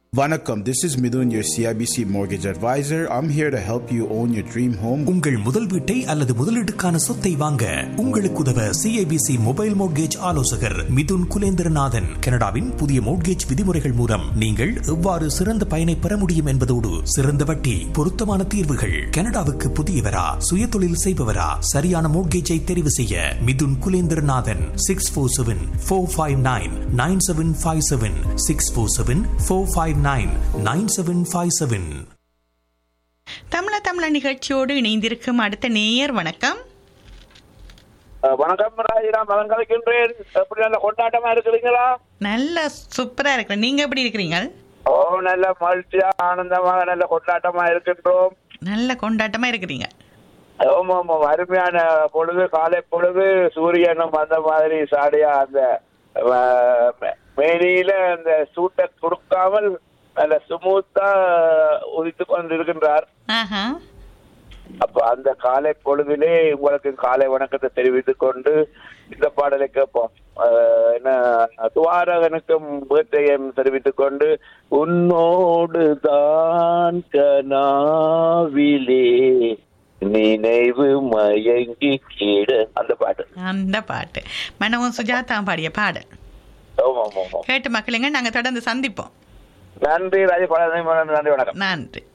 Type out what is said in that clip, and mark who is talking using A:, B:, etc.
A: Vanakkam, this is Midun, your CIBC mortgage advisor. I'm here to help you own your dream home.
B: உங்கள் முதல் வீட்டை அல்லது முதலீட்டுக்கான சொத்தை வாங்க உங்களுக்கு உதவ சிஐபிசி மொபைல் மோட்கேஜ் ஆலோசகர் மிதுன் குலேந்திரநாதன் கனடாவின் புதிய மோட்கேஜ் விதிமுறைகள் மூலம் நீங்கள் எவ்வாறு சிறந்த பயனை பெற முடியும் என்பதோடு சிறந்த வட்டி பொருத்தமான தீர்வுகள் கனடாவுக்கு புதியவரா சுய தொழில் செய்பவரா சரியான மோட்கேஜை தெரிவு செய்ய Mithun Kulendranathan six four seven four five nine nine seven five seven six four seven four five nine nine seven five seven
C: தமிழ தமிழ நிகழ்ச்சியோடு இணைந்திருக்கும் அடுத்த நேயர் வணக்கம்
D: அஹ் வணக்கம் ராஜிராம் மகன் கலைக்கின்றேன் எப்படி நல்ல கொண்டாட்டமா இருக்கிறீங்களா
C: நல்ல சூப்பரா இருக்கிறேன் நீங்க எப்படி இருக்கிறீங்க
D: ஓ நல்ல மகிழ்ச்சியா ஆனந்தமாக நல்ல கொண்டாட்டமா இருக்கின்றோம்
C: நல்ல கொண்டாட்டமா இருக்கிறீங்க
D: ஆமா ஆமா அருமையான பொழுது காலை பொழுது சூரியனும் அந்த மாதிரி சாடியா அந்த அஹ், மே- மேனியில அந்த சூட்டை கொடுக்காமல் நல்ல சுமூத்தா உதித்து கொண்டிருக்கின்றார்
C: ஆஹா
D: அப்ப அந்த காலை பொழுதிலே உங்களுக்கு காலை வணக்கத்தை தெரிவித்துக் கொண்டு இந்த பாடலை கேட்போம் ஆஹ் என்ன துவாரகனுக்கும் வீட்டையும் தெரிவித்துக் கொண்டு உன்னோடு தான் கனாவிலே நினைவு மயங்கி கீழ அந்த பாட்டு
C: அந்த பாட்டு மனவும் சுஜாதா பாடிய பாடல்
D: ஆமா ஆமா ஆமா
C: கேட்டு மக்களுங்க நாங்க தொடர்ந்து சந்திப்போம்
D: நன்றி ராஜபாலன் நன்றி வணக்கம்
C: நன்றி